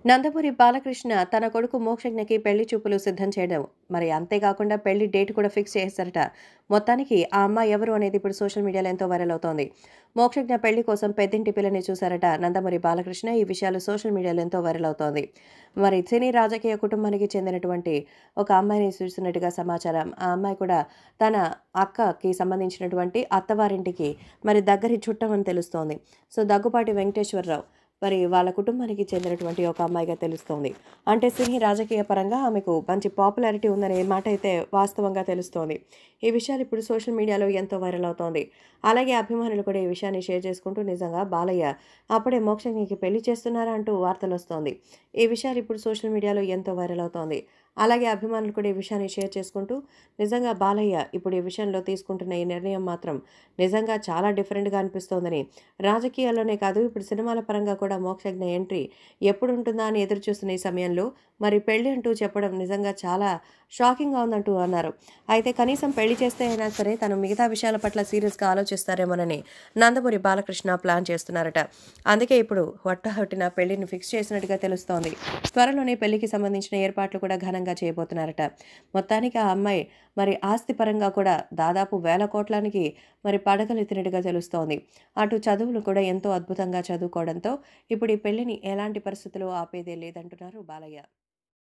నందమూరి బాలకృష్ణ తన కొడుకు మోక్షజ్ఞకి పెళ్లి చూపులు సిద్ధం చేయడం మరి అంతేకాకుండా పెళ్లి డేట్ కూడా ఫిక్స్ చేశారట మొత్తానికి ఆ అమ్మాయి ఎవరు అనేది ఇప్పుడు సోషల్ మీడియాలో ఎంతో వైరల్ అవుతోంది మోక్షజ్ఞ పెళ్లి కోసం పెద్దింటి పిల్లని చూశారట నందమూరి బాలకృష్ణ ఈ విషయాలు సోషల్ మీడియాలో ఎంతో వైరల్ అవుతోంది మరి సినీ రాజకీయ కుటుంబానికి చెందినటువంటి ఒక అమ్మాయిని చూసినట్టుగా సమాచారం ఆ అమ్మాయి కూడా తన అక్కకి సంబంధించినటువంటి అత్తవారింటికి మరి దగ్గరి చుట్టం అని తెలుస్తోంది సో దగ్గుపాటి వెంకటేశ్వరరావు మరి వాళ్ళ కుటుంబానికి చెందినటువంటి ఒక అమ్మాయిగా తెలుస్తోంది అంటే సినీ రాజకీయ పరంగా ఆమెకు మంచి పాపులారిటీ ఉందనే మాట అయితే వాస్తవంగా తెలుస్తోంది ఈ విషయాలు ఇప్పుడు సోషల్ మీడియాలో ఎంతో వైరల్ అవుతోంది అలాగే అభిమానులు కూడా ఈ విషయాన్ని షేర్ చేసుకుంటూ నిజంగా బాలయ్య అప్పుడే మోక్షజ్ఞకి పెళ్లి చేస్తున్నారా అంటూ వార్తలు వస్తోంది ఈ విషయాలు ఇప్పుడు సోషల్ మీడియాలో ఎంతో వైరల్ అవుతోంది అలాగే అభిమానులు కూడా ఈ విషయాన్ని షేర్ చేసుకుంటూ నిజంగా బాలయ్య ఇప్పుడు ఈ విషయంలో తీసుకుంటున్న ఈ నిర్ణయం మాత్రం నిజంగా చాలా డిఫరెంట్గా అనిపిస్తోందని రాజకీయాల్లోనే కాదు ఇప్పుడు సినిమాల పరంగా కూడా మోక్షజ్ఞ ఎంట్రీ ఎప్పుడు ఉంటుందా అని ఎదురు చూస్తున్న ఈ సమయంలో మరి పెళ్లి అంటూ చెప్పడం నిజంగా చాలా షాకింగ్గా ఉందంటూ అన్నారు అయితే కనీసం పెళ్లి చేస్తే అయినా సరే తను మిగతా విషయాల పట్ల సీరియస్గా ఆలోచిస్తారేమోనని నందమూరి బాలకృష్ణ ప్లాన్ చేస్తున్నారట అందుకే ఇప్పుడు హొట్టహొట్టిన పెళ్లిని ఫిక్స్ చేసినట్టుగా తెలుస్తోంది త్వరలోనే పెళ్లికి సంబంధించిన ఏర్పాట్లు కూడా ఘనంగా చేయబోతున్నారట మొత్తానికి ఆ అమ్మాయి మరి ఆస్తి పరంగా కూడా దాదాపు వేల కోట్లానికి మరి పడగలెత్తినట్టుగా తెలుస్తోంది అటు చదువులు కూడా ఎంతో అద్భుతంగా చదువుకోవడంతో ఇప్పుడు ఈ పెళ్లిని ఎలాంటి పరిస్థితుల్లో ఆపేదే లేదంటున్నారు బాలయ్య